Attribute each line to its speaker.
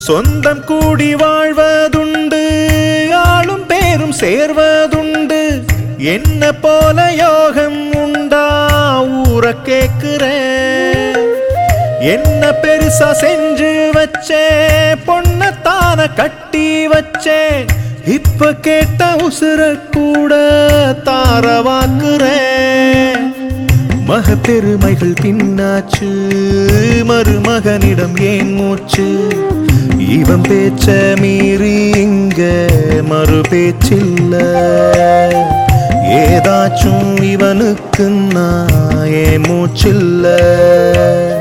Speaker 1: சொந்தம் கூடி வாழ்வதுண்டு ஆளும் பேரும் சேர்வதுண்டு என்ன போல யோகம் உண்டா ஊற கேக்குறேன் என்ன பெருசா செஞ்சு வச்சே பொண்ணத்தான கட்டி வச்சே இப்ப கேட்ட உசுர கூட தாரவாக்குறேன் மக பெருமைகள் பின்னாச்சு மருமகனிடம் ஏன் மூச்சு இவன் பேச்ச மீறி இங்க மறு பேச்சில்ல ஏதாச்சும் இவனுக்கு நான் ஏன் மூச்சில்ல